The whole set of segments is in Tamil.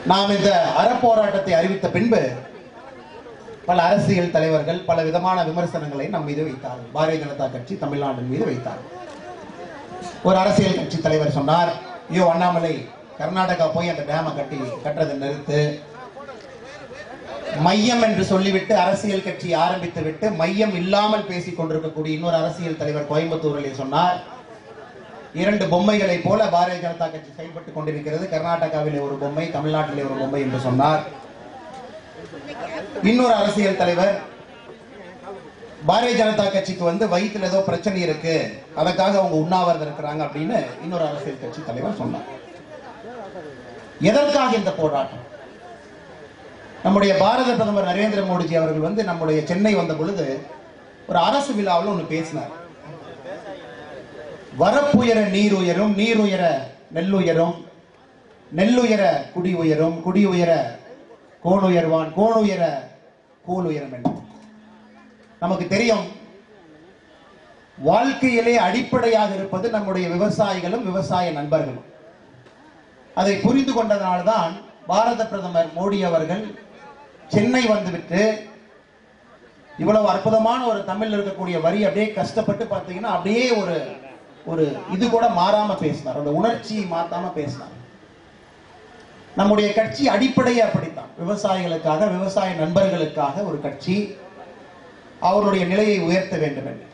நாம் இந்த அறப்போராட்டத்தை அறிவித்த பின்பு பல அரசியல் தலைவர்கள் பல விதமான விமர்சனங்களை நம் மீது வைத்தார்கள் பாரதிய ஜனதா கட்சி தமிழ்நாட்டின் மீது வைத்தார்கள் ஒரு அரசியல் கட்சி தலைவர் சொன்னார் ஐயோ அண்ணாமலை கர்நாடகா போய் அந்த டேமை கட்டி கட்டுறதை நிறுத்து மையம் என்று சொல்லிவிட்டு அரசியல் கட்சி ஆரம்பித்து விட்டு மையம் இல்லாமல் பேசிக் கொண்டிருக்கக்கூடிய இன்னொரு அரசியல் தலைவர் கோயம்புத்தூரிலே சொன்னார் இரண்டு பொம்மைகளை போல பாரதிய ஜனதா கட்சி செயல்பட்டுக் கொண்டிருக்கிறது கர்நாடகாவிலே ஒரு பொம்மை தமிழ்நாட்டிலே ஒரு பொம்மை என்று சொன்னார் இன்னொரு அரசியல் தலைவர் பாரதிய ஜனதா கட்சிக்கு வந்து வயிற்றுல ஏதோ பிரச்சனை இருக்கு அதற்காக அவங்க உண்ணாவிரதம் இருக்கிறாங்க அப்படின்னு இன்னொரு அரசியல் கட்சி தலைவர் சொன்னார் எதற்காக இந்த போராட்டம் நம்முடைய பாரத பிரதமர் நரேந்திர மோடிஜி அவர்கள் வந்து நம்முடைய சென்னை வந்த பொழுது ஒரு அரசு விழாவில் ஒன்று பேசினார் வரப்புயர நீர் உயரும் நீர் உயர நெல் உயரும் நெல் உயர குடி உயரும் குடி உயர கோன் உயர்வான் கோன் உயர கோல் உயரும் என்று நமக்கு தெரியும் வாழ்க்கையிலே அடிப்படையாக இருப்பது நம்முடைய விவசாயிகளும் விவசாய நண்பர்களும் அதை புரிந்து கொண்டதனால்தான் பாரத பிரதமர் மோடி அவர்கள் சென்னை வந்துவிட்டு இவ்வளவு அற்புதமான ஒரு தமிழ்ல இருக்கக்கூடிய வரி அப்படியே கஷ்டப்பட்டு பார்த்தீங்கன்னா அப்படியே ஒரு ஒரு இது கூட மாறாம பேசினார் அந்த உணர்ச்சியை மாத்தாம பேசினார் நம்முடைய கட்சி அடிப்படையே அப்படித்தான் விவசாயிகளுக்காக விவசாய நண்பர்களுக்காக ஒரு கட்சி அவருடைய நிலையை உயர்த்த வேண்டும் என்று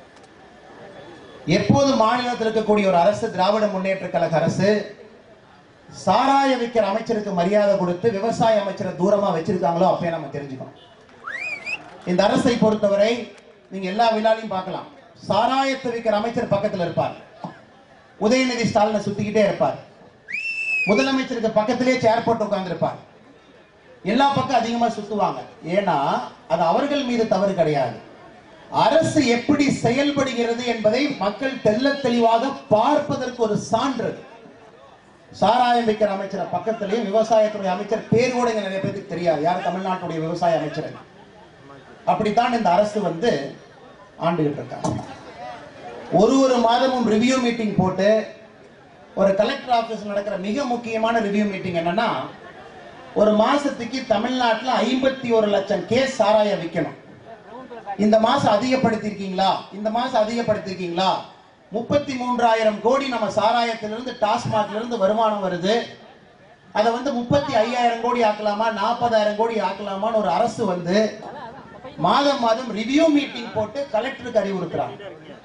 எப்போது மாநிலத்தில் இருக்கக்கூடிய ஒரு அரசு திராவிட முன்னேற்ற கழக அரசு சாராய விற்கிற அமைச்சருக்கு மரியாதை கொடுத்து விவசாய அமைச்சரை தூரமா வச்சிருக்காங்களோ அப்பயே நம்ம தெரிஞ்சுக்கணும் இந்த அரசை பொறுத்தவரை நீங்க எல்லா விழாலையும் பார்க்கலாம் சாராயத்தை விற்கிற அமைச்சர் பக்கத்துல இருப்பார் உதயநிதி ஸ்டாலினை சுத்திக்கிட்டே இருப்பார் முதலமைச்சருக்கு பக்கத்திலே சேர் போட்டு உட்கார்ந்திருப்பார் எல்லா பக்கம் அதிகமா சுத்துவாங்க ஏன்னா அது அவர்கள் மீது தவறு கிடையாது அரசு எப்படி செயல்படுகிறது என்பதை மக்கள் தெள்ளத் தெளிவாக பார்ப்பதற்கு ஒரு சான்று அது. சாராயம் விற்கிற அமைச்சர் பக்கத்திலேயே விவசாயத்துறை அமைச்சர் பேர் கூட இங்க நிறைய பேருக்கு தெரியாது யார் தமிழ்நாட்டுடைய விவசாய அமைச்சர் அப்படித்தான் இந்த அரசு வந்து ஆண்டுகிட்டு இருக்காங்க ஒரு ஒரு மாதமும் ரிவ்யூ மீட்டிங் போட்டு ஒரு கலெக்டர் ஆபீஸ் நடக்கிற மிக முக்கியமான ரிவ்யூ மீட்டிங் என்னன்னா ஒரு மாசத்துக்கு தமிழ்நாட்டுல ஐம்பத்தி ஒரு லட்சம் கேஸ் சாராயம் விற்கணும் இந்த மாசம் அதிகப்படுத்திருக்கீங்களா இந்த மாசம் அதிகப்படுத்திருக்கீங்களா முப்பத்தி மூன்றாயிரம் கோடி நம்ம சாராயத்திலிருந்து டாஸ்மாக்ல இருந்து வருமானம் வருது அதை வந்து முப்பத்தி ஐயாயிரம் கோடி ஆக்கலாமா நாற்பதாயிரம் கோடி ஆக்கலாமான்னு ஒரு அரசு வந்து மாதம் மாதம் ரிவ்யூ மீட்டிங் போட்டு கலெக்டருக்கு அறிவுறுத்துறாங்க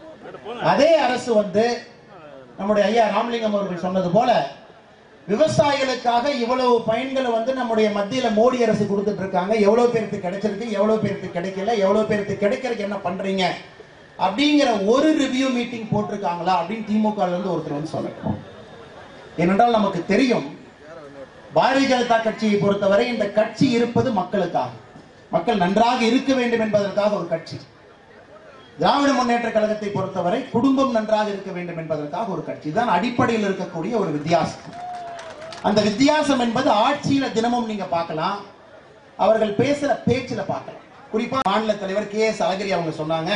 அதே அரசு வந்து நம்முடைய ஐயா ராமலிங்கம் அவர்கள் சொன்னது போல விவசாயிகளுக்காக இவ்வளவு பயன்களை வந்து நம்முடைய மத்தியில மோடி அரசு கொடுத்துட்டு இருக்காங்க எவ்வளவு பேருக்கு கிடைச்சிருக்கு எவ்வளவு பேருக்கு கிடைக்கல எவ்வளவு பேருக்கு கிடைக்கிறதுக்கு என்ன பண்றீங்க அப்படிங்கிற ஒரு ரிவ்யூ மீட்டிங் போட்டிருக்காங்களா அப்படின்னு திமுக ல இருந்து ஒருத்தர் வந்து சொல்லணும் ஏனென்றால் நமக்கு தெரியும் பாரதிய ஜனதா கட்சியை பொறுத்தவரை இந்த கட்சி இருப்பது மக்களுக்காக மக்கள் நன்றாக இருக்க வேண்டும் என்பதற்காக ஒரு கட்சி திராவிட முன்னேற்ற கழகத்தை பொறுத்தவரை குடும்பம் நன்றாக இருக்க வேண்டும் என்பதற்காக ஒரு கட்சி தான் அடிப்படையில் இருக்கக்கூடிய ஒரு வித்தியாசம் அந்த வித்தியாசம் என்பது ஆட்சியில தினமும் நீங்க பார்க்கலாம் அவர்கள் பேசுற பேச்சுல பார்க்கலாம் குறிப்பா மாநில தலைவர் கே எஸ் அழகிரி அவங்க சொன்னாங்க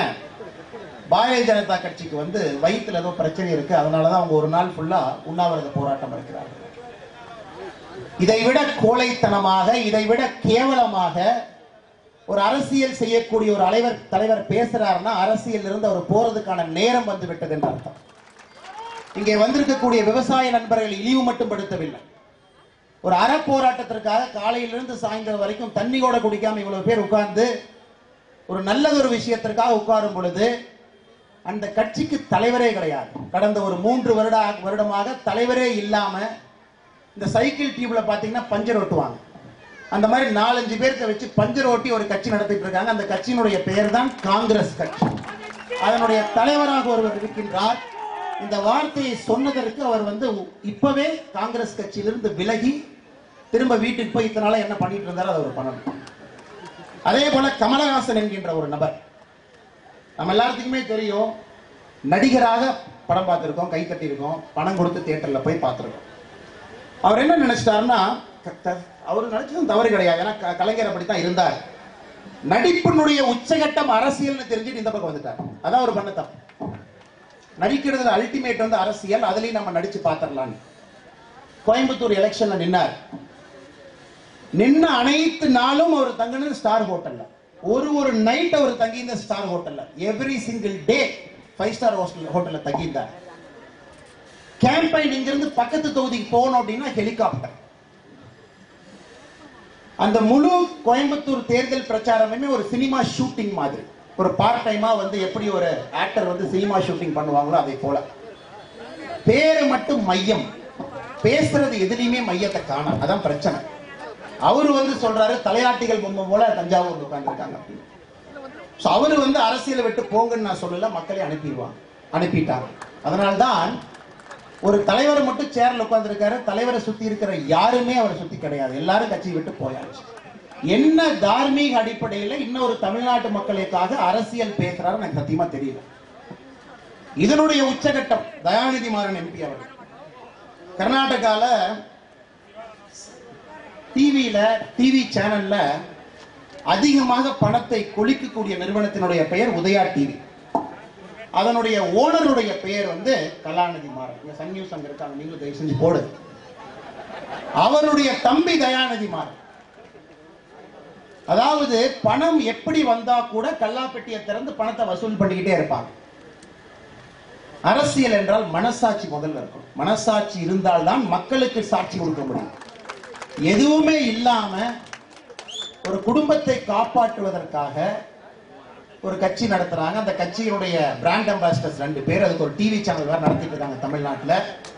பாரதிய ஜனதா கட்சிக்கு வந்து வயிற்றுல ஏதோ பிரச்சனை இருக்கு அதனாலதான் அவங்க ஒரு நாள் ஃபுல்லா உண்ணாவிரத போராட்டம் இருக்கிறார்கள் இதை விட கோழைத்தனமாக இதை விட கேவலமாக ஒரு அரசியல் செய்யக்கூடிய ஒரு அலைவர் தலைவர் பேசுறாருன்னா அரசியல் இருந்து அவர் போறதுக்கான நேரம் வந்து விட்டது என்று அர்த்தம் இங்கே வந்திருக்கக்கூடிய விவசாய நண்பர்கள் இழிவு மட்டும் படுத்தவில்லை ஒரு அற போராட்டத்திற்காக காலையிலிருந்து சாயந்தரம் வரைக்கும் தண்ணி கூட குடிக்காம இவ்வளவு பேர் உட்கார்ந்து ஒரு நல்லதொரு விஷயத்திற்காக உட்காரும் பொழுது அந்த கட்சிக்கு தலைவரே கிடையாது கடந்த ஒரு மூன்று வருட வருடமாக தலைவரே இல்லாம இந்த சைக்கிள் டியூப்ல பாத்தீங்கன்னா பஞ்சர் ஓட்டுவாங்க அந்த மாதிரி நாலஞ்சு பேர்த்த வச்சு பஞ்சர் ஓட்டி ஒரு கட்சி நடத்திட்டு இருக்காங்க அந்த கட்சியினுடைய பெயர் தான் காங்கிரஸ் கட்சி அதனுடைய தலைவராக ஒருவர் இருக்கின்றார் இந்த வார்த்தையை சொன்னதற்கு அவர் வந்து இப்பவே காங்கிரஸ் கட்சியிலிருந்து விலகி திரும்ப வீட்டுக்கு போய் இத்தனை நாளா என்ன பண்ணிட்டு இருந்தாரோ அதை அவர் பண்ணணும் அதே போல கமலஹாசன் என்கின்ற ஒரு நபர் நம்ம எல்லாத்துக்குமே தெரியும் நடிகராக படம் பார்த்திருக்கோம் கை தட்டியிருக்கோம் பணம் கொடுத்து தியேட்டர்ல போய் பார்த்திருக்கோம் அவர் என்ன நினைச்சிட்டாருன்னா க- க- அவர் நினைச்சதும் தவறு கிடையாது ஏன்னா க- கலைஞர் அப்படித்தான் இருந்தார் நடிப்பினுடைய உச்சகட்டம் அரசியல்னு தெரிஞ்சுட்டு இந்த பக்கம் வந்துட்டார் அதான் அவர் பண்ண தப்பு நடிக்கிறதுல அல்டிமேட் வந்து அரசியல் அதுலயும் நம்ம நடிச்சு பார்த்திடலான்னு கோயம்புத்தூர் எலெக்ஷன்ல நின்னார் நின்ன அனைத்து நாளும் அவர் தங்கினது ஸ்டார் ஹோட்டல்ல ஒரு ஒரு நைட் அவர் தங்கியிருந்த ஸ்டார் ஹோட்டல்ல every single day five star hotel ஹோட்டல்ல தங்கியிருந்தார் கேம்பைன் இங்கிருந்து பக்கத்து தொகுதிக்கு போகணும் அப்படின்னா ஹெலிகாப்டர் அந்த முழு கோயம்புத்தூர் தேர்தல் பிரச்சாரமே ஒரு சினிமா ஷூட்டிங் மாதிரி ஒரு பார்ட் டைமா வந்து எப்படி ஒரு ஆக்டர் வந்து சினிமா ஷூட்டிங் பண்ணுவாங்களோ அதே போல பேரு மட்டும் மையம் பேசுறது எதுலையுமே மையத்தை காணோம் அதான் பிரச்சனை அவரு வந்து சொல்றாரு தலையாட்டிகள் பொம்மை போல தஞ்சாவூர் உட்கார்ந்துருக்காங்க அப்படின்னு ஸோ அவரு வந்து அரசியலை விட்டு போங்கன்னு நான் சொல்லல மக்களை அனுப்பிடுவாங்க அனுப்பிட்டாங்க அதனால்தான் ஒரு தலைவர் மட்டும் சேர்ல உட்கார்ந்திருக்காரு தலைவரை சுத்தி இருக்கிற யாருமே அவரை சுத்தி கிடையாது எல்லாரும் கட்சியை விட்டு போயாச்சு என்ன தார்மீக அடிப்படையில் இன்னொரு தமிழ்நாட்டு மக்களுக்காக அரசியல் பேசுறாரு எனக்கு சத்தியமா தெரியல இதனுடைய உச்சகட்டம் தயாநிதி மாறன் எம்பி அவர்கள் கர்நாடகால டிவியில டிவி சேனல்ல அதிகமாக பணத்தை கொளிக்கக்கூடிய நிறுவனத்தினுடைய பெயர் உதயா டிவி அதனுடைய ஓனருடைய பெயர் வந்து கலாநிதி மாறன் இங்க சன் நியூஸ் அங்க இருக்காங்க நீங்களும் தயவு செஞ்சு போடு அவருடைய தம்பி தயாநிதி மாறன் அதாவது பணம் எப்படி வந்தா கூட கல்லாப்பெட்டியை திறந்து பணத்தை வசூல் பண்ணிக்கிட்டே இருப்பாங்க அரசியல் என்றால் மனசாட்சி முதல்ல இருக்கும் மனசாட்சி இருந்தால்தான் மக்களுக்கு சாட்சி கொடுக்க முடியும் எதுவுமே இல்லாம ஒரு குடும்பத்தை காப்பாற்றுவதற்காக ஒரு கட்சி நடத்துறாங்க அந்த கட்சியினுடைய பிராண்ட் அம்பாசிடர்ஸ் ரெண்டு பேர் அதுக்கு ஒரு டிவி சேனல் வேற நடத்திட்டு இருக்காங்க தமிழ்நாட்டில்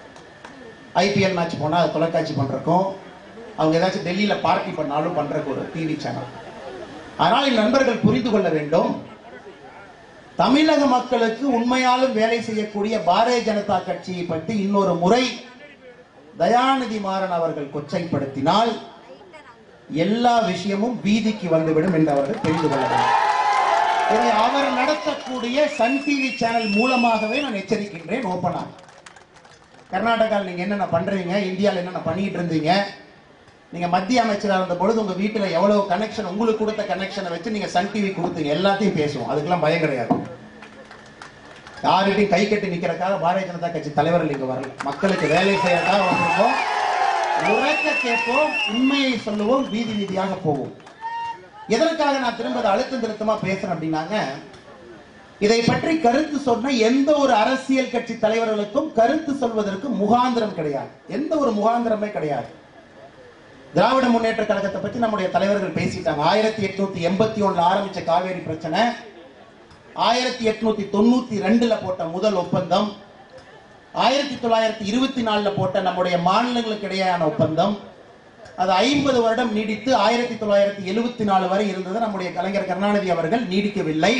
ஐபிஎல் மேட்ச் போனா அது தொலைக்காட்சி பண்றதுக்கும் அவங்க ஏதாச்சும் டெல்லியில பார்ட்டி பண்ணாலும் பண்றதுக்கு ஒரு டிவி சேனல் ஆனால் என் நண்பர்கள் புரிந்து கொள்ள வேண்டும் தமிழக மக்களுக்கு உண்மையாலும் வேலை செய்யக்கூடிய பாரதிய ஜனதா கட்சியை பற்றி இன்னொரு முறை தயாநிதி மாறன் அவர்கள் கொச்சைப்படுத்தினால் எல்லா விஷயமும் வீதிக்கு வந்துவிடும் என்று அவர்கள் தெரிந்து கொள்ள வேண்டும் இதை அவர் நடத்தக்கூடிய சன் டிவி சேனல் மூலமாகவே நான் எச்சரிக்கின்றேன் ஓப்பனாக கர்நாடகாவில் நீங்க என்னென்ன பண்றீங்க இந்தியாவில் என்னென்ன பண்ணிட்டு இருந்தீங்க நீங்க மத்திய அமைச்சராக இருந்த பொழுது உங்க வீட்டுல எவ்வளவு கனெக்ஷன் உங்களுக்கு கொடுத்த கனெக்ஷனை வச்சு நீங்க சன் டிவி கொடுத்தீங்க எல்லாத்தையும் பேசுவோம் அதுக்கெல்லாம் பயம் கிடையாது யார்கிட்டையும் கை கட்டி நிக்கிறதுக்காக பாரதிய ஜனதா கட்சி தலைவர்கள் இங்க வரல மக்களுக்கு வேலை செய்யறதுக்காக வந்திருக்கோம் உறக்க கேட்போம் உண்மையை சொல்லுவோம் வீதி வீதியாக போவோம் எதற்காக நான் திரும்ப அதை அழுத்தம் திருத்தமா பேசுறேன் அப்படின்னாங்க இதை பற்றி கருத்து சொன்ன எந்த ஒரு அரசியல் கட்சி தலைவர்களுக்கும் கருத்து சொல்வதற்கு முகாந்திரம் கிடையாது எந்த ஒரு முகாந்திரமே கிடையாது திராவிட முன்னேற்ற கழகத்தை பத்தி நம்முடைய தலைவர்கள் பேசிட்டாங்க ஆயிரத்தி எட்நூத்தி எண்பத்தி ஒண்ணுல ஆரம்பிச்ச காவேரி பிரச்சனை ஆயிரத்தி எட்நூத்தி தொண்ணூத்தி ரெண்டுல போட்ட முதல் ஒப்பந்தம் ஆயிரத்தி தொள்ளாயிரத்தி இருபத்தி நாலுல போட்ட நம்முடைய மாநிலங்களுக்கு இடையேயான ஒப்பந்தம் அது ஐம்பது வருடம் நீடித்து ஆயிரத்தி தொள்ளாயிரத்தி எழுபத்தி நாலு வரை இருந்தது நம்முடைய கலைஞர் கருணாநிதி அவர்கள் நீடிக்கவில்லை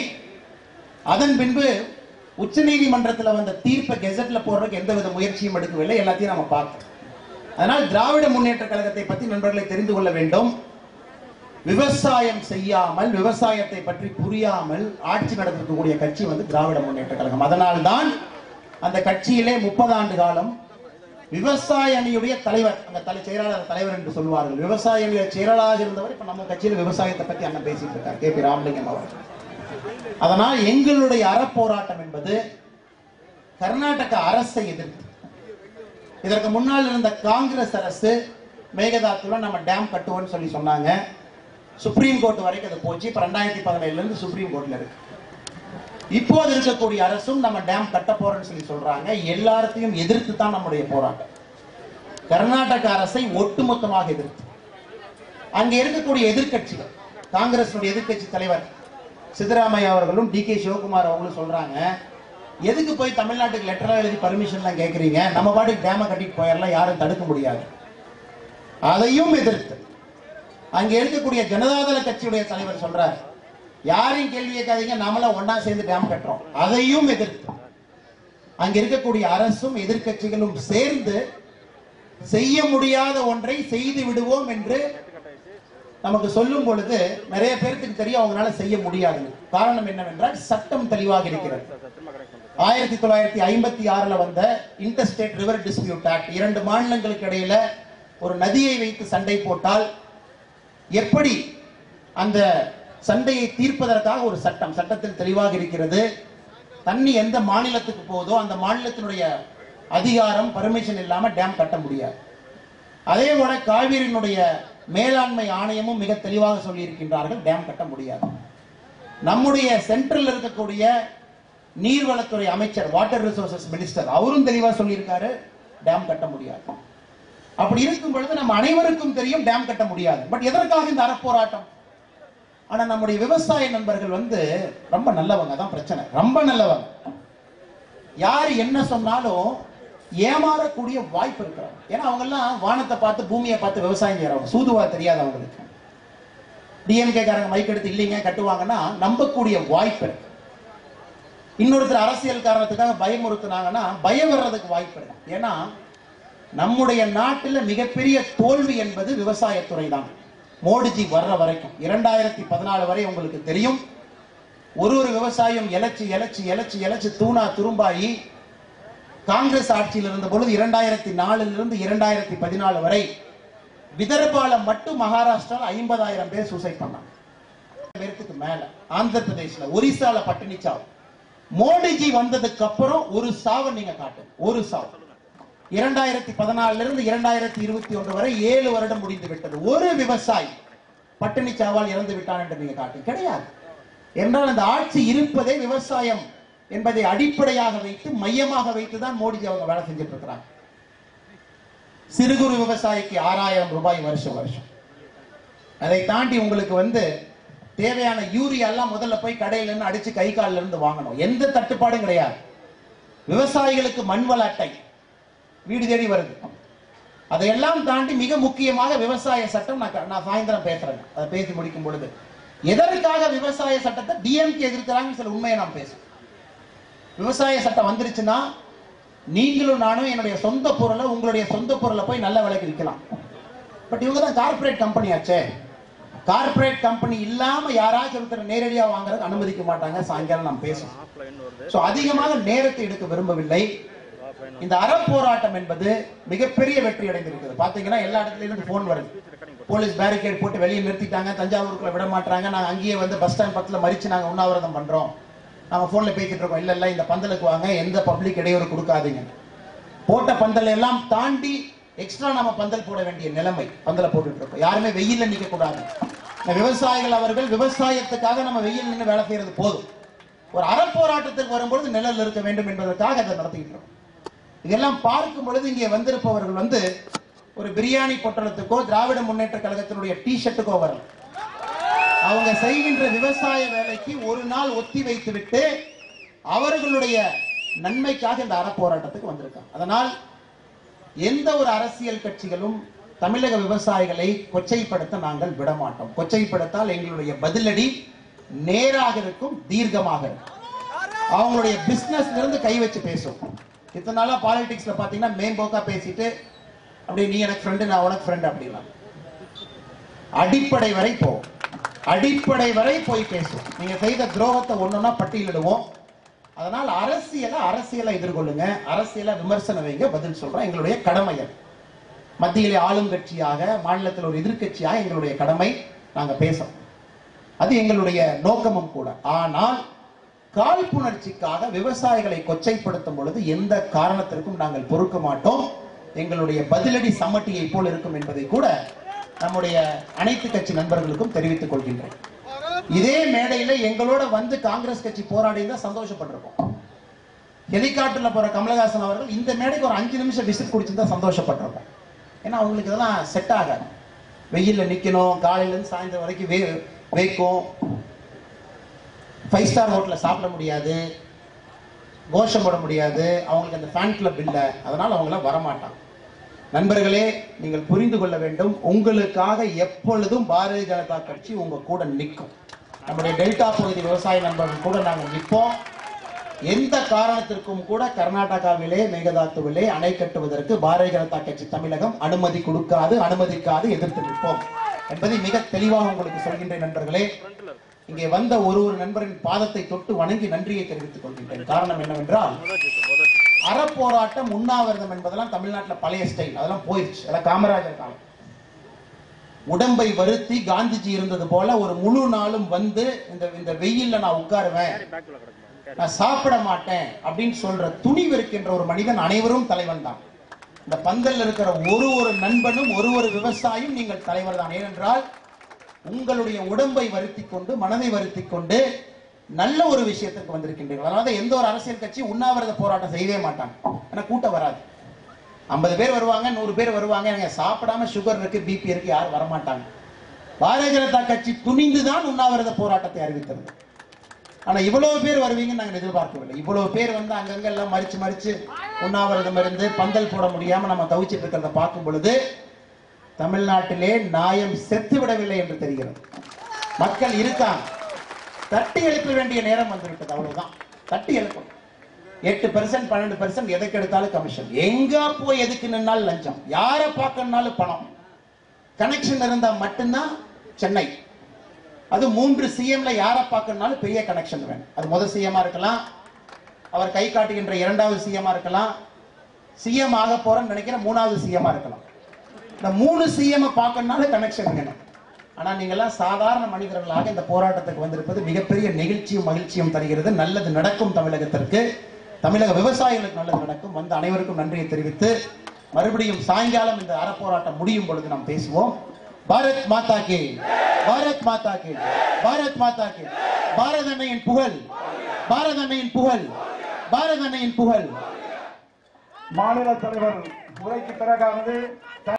அதன் பின்பு உச்சநீதிமன்றத்தில் வந்த தீர்ப்பை கெசட்ல போடுறதுக்கு எந்தவித முயற்சியும் எடுக்கவில்லை எல்லாத்தையும் நம்ம பார்த்தோம் அதனால் திராவிட முன்னேற்ற கழகத்தை பற்றி நண்பர்களை தெரிந்து கொள்ள வேண்டும் விவசாயம் செய்யாமல் விவசாயத்தை பற்றி புரியாமல் ஆட்சி நடத்தக்கூடிய கட்சி வந்து திராவிட முன்னேற்ற கழகம் அதனால்தான் அந்த கட்சியிலே முப்பது ஆண்டு காலம் விவசாய அணியுடைய தலைவர் அந்த தலை செயலாளர் தலைவர் என்று சொல்வார்கள் விவசாய அணியுடைய செயலாளராக இருந்தவர் இப்ப நம்ம கட்சியில விவசாயத்தை பத்தி அண்ணன் பேசிட்டு இருக்கார் கே பி ராமலிங்கம் அவர்கள் அதனால் எங்களுடைய அறப்போராட்டம் என்பது கர்நாடக அரசை எதிர்த்து இதற்கு முன்னால் இருந்த காங்கிரஸ் அரசு மேகதாத்துல நம்ம டேம் கட்டுவோம்னு சொல்லி சொன்னாங்க சுப்ரீம் கோர்ட் வரைக்கும் அது போச்சு இப்ப ரெண்டாயிரத்தி பதினேழுல இருந்து சுப்ரீம் கோர்ட்ல இருக்கு இப்போது இருக்கக்கூடிய அரசும் நம்ம டேம் கட்ட போறோம்னு சொல்லி சொல்றாங்க எல்லாத்தையும் எதிர்த்து தான் நம்முடைய போராட்டம் கர்நாடக அரசை ஒட்டுமொத்தமாக எதிர்த்து அங்க இருக்கக்கூடிய எதிர்க்கட்சிகள் காங்கிரஸ் எதிர்க்கட்சி தலைவர் சித்தராமையா அவர்களும் டி கே சிவகுமார் அவங்களும் சொல்றாங்க எதுக்கு போய் தமிழ்நாட்டுக்கு லெட்டரா எழுதி பர்மிஷன்லாம் கேட்குறீங்க நம்ம பாட்டுக்கு டேமை கட்டிட்டு போயிடலாம் யாரும் தடுக்க முடியாது அதையும் எதிர்த்து அங்க இருக்கக்கூடிய ஜனதாதள கட்சியுடைய தலைவர் சொல்றார் யாரையும் கேள்வி கேட்காதீங்க நாமெல்லாம் ஒண்ணா சேர்ந்து டேம் கட்டுறோம் அதையும் எதிர்த்து அங்க இருக்கக்கூடிய அரசும் எதிர்க்கட்சிகளும் சேர்ந்து செய்ய முடியாத ஒன்றை செய்து விடுவோம் என்று நமக்கு சொல்லும் பொழுது நிறைய பேருக்கு தெரியும் அவங்களால செய்ய முடியாது காரணம் என்னவென்றால் சட்டம் தெளிவாக இருக்கிறது ஆயிரத்தி தொள்ளாயிரத்தி ஐம்பத்தி ஆறுல வந்த இன்டர்ஸ்டேட் ரிவர் டிஸ்பியூட் ஆக்ட் இரண்டு மாநிலங்களுக்கு இடையில ஒரு நதியை வைத்து சண்டை போட்டால் எப்படி அந்த சண்டையை தீர்ப்பதற்காக ஒரு சட்டம் சட்டத்தில் தெளிவாக இருக்கிறது தண்ணி எந்த மாநிலத்துக்கு போதோ அந்த மாநிலத்தினுடைய அதிகாரம் பர்மிஷன் இல்லாம டேம் கட்ட முடியாது அதே போல காவிரியினுடைய மேலாண்மை ஆணையமும் மிக தெளிவாக சொல்லியிருக்கின்றார்கள் டேம் கட்ட முடியாது நம்முடைய சென்ட்ரல் இருக்கக்கூடிய நீர்வளத்துறை அமைச்சர் வாட்டர் ரிசோர்சஸ் மினிஸ்டர் அவரும் தெளிவா சொல்லியிருக்காரு டேம் கட்ட முடியாது அப்படி இருக்கும் பொழுது நம்ம அனைவருக்கும் தெரியும் டேம் கட்ட முடியாது பட் எதற்காக இந்த அறப்போராட்டம் ஆனா நம்முடைய விவசாய நண்பர்கள் வந்து ரொம்ப நல்லவங்க தான் பிரச்சனை ரொம்ப நல்லவங்க யார் என்ன சொன்னாலும் ஏமாறக்கூடிய வாய்ப்பு இருக்கிறாங்க ஏன்னா அவங்க எல்லாம் வானத்தை பார்த்து பூமியை பார்த்து விவசாயம் செய்யறவங்க சூதுவா தெரியாது அவங்களுக்கு டிஎம்கே காரங்க மைக் எடுத்து இல்லைங்க கட்டுவாங்கன்னா நம்பக்கூடிய வாய்ப்பு இருக்கு இன்னொருத்தர் அரசியல் காரணத்துக்காக பயமுறுத்துனாங்கன்னா பயம் வர்றதுக்கு வாய்ப்பு இருக்கு ஏன்னா நம்முடைய நாட்டில் மிகப்பெரிய தோல்வி என்பது விவசாயத்துறை தான் மோடிஜி வர்ற வரைக்கும் இரண்டாயிரத்தி பதினாலு வரை உங்களுக்கு தெரியும் ஒரு ஒரு விவசாயம் இலச்சு இலச்சு இலச்சு இலச்சு தூணா துரும்பாயி காங்கிரஸ் ஆட்சியில் இருந்த பொழுது இரண்டாயிரத்தி நாலுல இருந்து இரண்டாயிரத்தி பதினாலு வரை விதர்பால மட்டும் மகாராஷ்டிரால ஐம்பதாயிரம் பேர் சூசைட் பண்ணாங்க பேருக்கு மேல ஆந்திர பிரதேஷ்ல ஒரிசால பட்டினி சாவு மோடிஜி வந்ததுக்கு அப்புறம் ஒரு சாவை நீங்க காட்டு ஒரு சாவு இரண்டாயிரத்தி பதினாலுல இருந்து இரண்டாயிரத்தி இருபத்தி ஒன்று வரை ஏழு வருடம் முடிந்து விட்டது ஒரு விவசாயி பட்டினி சாவால் இறந்து விட்டான் என்று நீங்க காட்டு கிடையாது என்றால் அந்த ஆட்சி இருப்பதே விவசாயம் என்பதை அடிப்படையாக வைத்து மையமாக வைத்து தான் மோடிஜி அவங்க வேலை செஞ்சுட்டு இருக்கிறாங்க சிறு குறு விவசாயிக்கு ஆறாயிரம் ரூபாய் வருஷம் வருஷம் அதை தாண்டி உங்களுக்கு வந்து தேவையான யூரியா எல்லாம் முதல்ல போய் கடையில இருந்து அடிச்சு கை கால்ல இருந்து வாங்கணும் எந்த தட்டுப்பாடும் கிடையாது விவசாயிகளுக்கு மண்வள அட்டை வீடு தேடி வருது அதையெல்லாம் தாண்டி மிக முக்கியமாக விவசாய சட்டம் நான் க- நான் சாயந்தரம் பேசுறேன் அதை பேசி முடிக்கும் பொழுது எதற்காக விவசாய சட்டத்தை டிஎம்கே எதிர்க்கிறாங்கன்னு சில உண்மையை நான் பேசுவேன் விவசாய சட்டம் வந்துருச்சுன்னா நீங்களும் நானும் என்னுடைய சொந்த பொருளை உங்களுடைய சொந்த பொருளை போய் நல்ல விலைக்கு விற்கலாம் பட் இவங்க தான் கார்ப்பரேட் கம்பெனி ஆச்சே கார்ப்பரேட் கம்பெனி இல்லாம யாராச்சும் ஒருத்தர் நேரடியா வாங்குறதுக்கு அனுமதிக்க மாட்டாங்க சாயங்காலம் நாம் பேசுவோம் சோ அதிகமாக நேரத்தை எடுக்க விரும்பவில்லை இந்த அறப்போராட்டம் என்பது மிகப்பெரிய வெற்றி அடைந்திருக்கிறது பாத்தீங்கன்னா எல்லா இடத்துல இருந்து போன் வருது போலீஸ் பேரிகேட் போட்டு வெளியே நிறுத்திட்டாங்க தஞ்சாவூருக்குள்ள விட மாட்டாங்க நாங்க அங்கேயே வந்து பஸ் ஸ்டாண்ட் பக்கத்துல மறிச்சு நாங்க உண்ணாவிரதம் பண்றோம் நாங்க போன்ல பேசிட்டு இருக்கோம் இல்ல இல்ல இந்த பந்தலுக்கு வாங்க எந்த பப்ளிக் இடையூறு கொடுக்காதீங்க போட்ட பந்தல் எல்லாம் தாண்டி எக்ஸ்ட்ரா நம்ம பந்தல் போட வேண்டிய நிலைமை பந்தல போட்டுட்டு இருக்கோம் யாருமே வெயில்ல நிக்க கூடாது இந்த விவசாயிகள் அவர்கள் விவசாயத்துக்காக நம்ம வெயில் நின்று வேலை செய்யறது போதும் ஒரு அறப்போராட்டத்துக்கு வரும்பொழுது நிழல் இருக்க வேண்டும் என்பதற்காக அதை நடத்திட்டு இருக்கோம் இதெல்லாம் பார்க்கும் பொழுது இங்கே வந்திருப்பவர்கள் வந்து ஒரு பிரியாணி பொட்டலத்துக்கோ திராவிட முன்னேற்ற கழகத்தினுடைய டி ஷர்ட்டுக்கோ வரல அவங்க செய்கின்ற விவசாய வேலைக்கு ஒரு நாள் ஒத்தி வைத்து விட்டு அவர்களுடைய நன்மைக்காக இந்த அறப்போராட்டத்துக்கு வந்திருக்காங்க அதனால் எந்த ஒரு அரசியல் கட்சிகளும் தமிழக விவசாயிகளை கொச்சைப்படுத்த நாங்கள் விடமாட்டோம் கொச்சைப்படுத்தால் எங்களுடைய பதிலடி நேராக இருக்கும் தீர்க்கமாக இருக்கும் அவங்களுடைய பிசினஸ்ல இருந்து கை வச்சு பேசும் இத்தனை நாளா பாலிடிக்ஸ்ல பாத்தீங்கன்னா மேம்போக்கா பேசிட்டு அப்படி நீ எனக்கு ஃப்ரெண்டு நான் உனக்கு ஃப்ரெண்ட் அப்படிலாம் அடிப்படை வரை போவோம் அடிப்படை வரை போய் பேசுவோம் நீங்க செய்த துரோகத்தை ஒண்ணுன்னா பட்டியலிடுவோம் அதனால் அரசியலை அரசியலை எதிர்கொள்ளுங்க அரசியலை விமர்சனம் வைங்க பதில் சொல்றோம் எங்களுடைய கடமை அது மத்தியிலே ஆளுங்கட்சியாக மாநிலத்தில் ஒரு எதிர்க்கட்சியாக எங்களுடைய கடமை நாங்க பேசணும் அது எங்களுடைய நோக்கமும் கூட ஆனால் காழ்ப்புணர்ச்சிக்காக விவசாயிகளை கொச்சைப்படுத்தும் பொழுது எந்த காரணத்திற்கும் நாங்கள் பொறுக்க மாட்டோம் எங்களுடைய பதிலடி சம்மட்டியை போல் இருக்கும் என்பதை கூட நம்முடைய அனைத்து கட்சி நண்பர்களுக்கும் தெரிவித்துக் கொள்கின்றேன் இதே மேடையில எங்களோட வந்து காங்கிரஸ் கட்சி போராடி தான் சந்தோஷப்பட்டிருக்கோம் ஹெலிகாப்டர்ல போற கமலஹாசன் அவர்கள் இந்த மேடைக்கு ஒரு அஞ்சு நிமிஷம் விசிட் குடிச்சிருந்தா சந்தோஷப்பட்டிருக்கோம் ஏன்னா அவங்களுக்கு இதெல்லாம் செட் ஆகாது வெயில்ல நிக்கணும் காலையில இருந்து சாயந்தரம் வரைக்கும் வே வேக்கும் ஃபைவ் ஸ்டார் ஹோட்டல்ல சாப்பிட முடியாது கோஷம் போட முடியாது அவங்களுக்கு அந்த ஃபேன் கிளப் இல்லை அதனால அவங்களாம் வரமாட்டாங்க நண்பர்களே நீங்கள் புரிந்து கொள்ள வேண்டும் உங்களுக்காக எப்பொழுதும் பாரதிய ஜனதா கட்சி உங்க கூட நிற்கும் நம்முடைய டெல்டா பகுதி விவசாய நண்பர்கள் கூட நாங்கள் நிற்போம் எந்த காரணத்திற்கும் கூட கர்நாடகாவிலே மேகதாத்துவிலே அணை கட்டுவதற்கு பாரதிய ஜனதா கட்சி தமிழகம் அனுமதி கொடுக்காது அனுமதிக்காது எதிர்த்து நிற்போம் என்பதை மிக தெளிவாக உங்களுக்கு சொல்கின்றேன் நண்பர்களே இங்கே வந்த ஒரு ஒரு நண்பரின் பாதத்தை தொட்டு வணங்கி நன்றியை தெரிவித்துக் கொள்கின்றேன் காரணம் என்னவென்றால் அறப்போராட்டம் உண்ணாவிரதம் என்பதெல்லாம் தமிழ்நாட்டுல பழைய ஸ்டைல் அதெல்லாம் போயிடுச்சு அதெல்லாம் காமராஜர் காலம் உடம்பை வருத்தி காந்திஜி இருந்தது போல ஒரு முழு நாளும் வந்து இந்த இந்த வெயில்ல நான் உட்காருவேன் நான் சாப்பிட மாட்டேன் அப்படின்னு சொல்ற துணிவு இருக்கின்ற ஒரு மனிதன் அனைவரும் தலைவன் தான் இந்த பந்தல்ல இருக்கிற ஒரு ஒரு நண்பனும் ஒரு ஒரு விவசாயியும் நீங்கள் தலைவர் தான் ஏனென்றால் உங்களுடைய உடம்பை வருத்திக் கொண்டு மனதை வருத்திக் கொண்டு நல்ல ஒரு விஷயத்திற்கு வந்திருக்கின்றீர்கள் அதனால தான் எந்த ஒரு அரசியல் கட்சி உண்ணாவிரத போராட்டம் செய்யவே மாட்டாங்க ஏன்னா கூட்டம் வராது ஐம்பது பேர் வருவாங்க நூறு பேர் வருவாங்க எனக்கு சாப்பிடாம சுகர் இருக்கு பிபி இருக்கு யாரும் வரமாட்டாங்க பாரதிய ஜனதா கட்சி துணிந்து தான் உண்ணாவிரத போராட்டத்தை அறிவித்தது ஆனா இவ்வளவு பேர் வருவீங்கன்னு நாங்க எதிர்பார்க்கவில்லை இவ்வளவு பேர் வந்து அங்கங்க எல்லாம் மறிச்சு மறிச்சு உண்ணாவிரதம் இருந்து பந்தல் போட முடியாம நம்ம தவிச்சிட்டு இருக்கிறத பார்க்கும் பொழுது தமிழ்நாட்டிலே நாயம் செத்து விடவில்லை என்று தெரிகிறது மக்கள் இருக்காங்க தட்டி எழுப்ப வேண்டிய நேரம் வந்துவிட்டது அவ்வளவுதான் தட்டி எழுப்பணும் எட்டு பெர்சன்ட் பன்னெண்டு பெர்சன்ட் எதுக்கு எடுத்தாலும் கமிஷன் எங்க போய் எதுக்கு நின்னாலும் லஞ்சம் யாரை பார்க்கணும்னாலும் பணம் கனெக்ஷன் இருந்தா மட்டும்தான் சென்னை அது மூன்று சிஎம்ல யாரை பார்க்கணும்னாலும் பெரிய கனெக்ஷன் வேணும் அது முதல் சிஎம்மா இருக்கலாம் அவர் கை காட்டுகின்ற இரண்டாவது சிஎம்மா இருக்கலாம் சிஎம் ஆக போறேன்னு நினைக்கிற மூணாவது சிஎம்மா இருக்கலாம் இந்த மூணு சிஎம் பார்க்கணும்னாலும் கனெக்ஷன் வேணும் ஆனா நீங்கெல்லாம் சாதாரண மனிதர்களாக இந்த போராட்டத்துக்கு வந்திருப்பது மிகப்பெரிய நெகிழ்ச்சியும் மகிழ்ச்சியும் தருகிறது நல்லது நடக்கும் தமிழகத்திற்கு தமிழக விவசாயிகளுக்கு நல்லது நடக்கும் வந்து அனைவருக்கும் நன்றியை தெரிவித்து மறுபடியும் சாயங்காலம் இந்த அறப்போராட்டம் முடியும் பொழுது நாம் பேசுவோம் பாரத் மாதா கே பாரத் மாதா கே பாரத் மாதா கே பாரத அன்னையின் புகழ் பாரத அன்னையின் புகழ் பாரத அன்னையின் புகழ் மாநில தலைவர் உரைக்கு பிறகானது